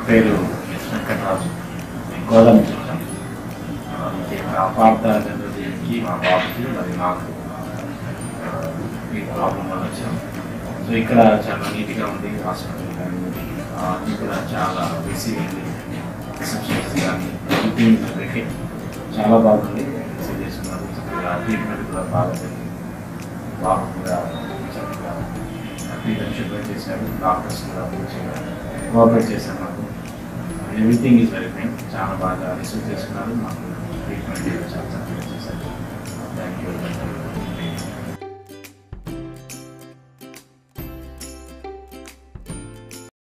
పేరు వెంకటరాజు గోదాం చెప్తాం అపార్థ జనరేషన్కి మా బాబుకి మరి నాకు ఆ, ఈ ప్రాబ్లం వల్ల వచ్చాం సో ఇక్కడ చాలా నీట్గా ఉంది హాస్పిటల్ కానీ ఆ, ఇక్కడ చాలా రిసీవింగ్ రిసెప్షన్స్ కానీ ఎవ్రీథింగ్ పెట్టి చాలా బాగుంది రిసీవ్ చేసుకున్నారు చక్కగా ట్రీట్మెంట్ కూడా బాగా జరిగింది బాబు కూడా చక్కగా ట్రీట్మెంట్ షుగర్ చేశారు డాక్టర్స్ కూడా మంచిగా కోఆపరేట్ చేశారు మాకు ఎవ్రీథింగ్ ఈజ్ వెరీ ఫైన్ చాలా బాగా రిసీవ్ చేసుకున్నారు మాకు ట్రీట్మెంట్ చాలా చక్కగా చేశారు థ్యాంక్ యూ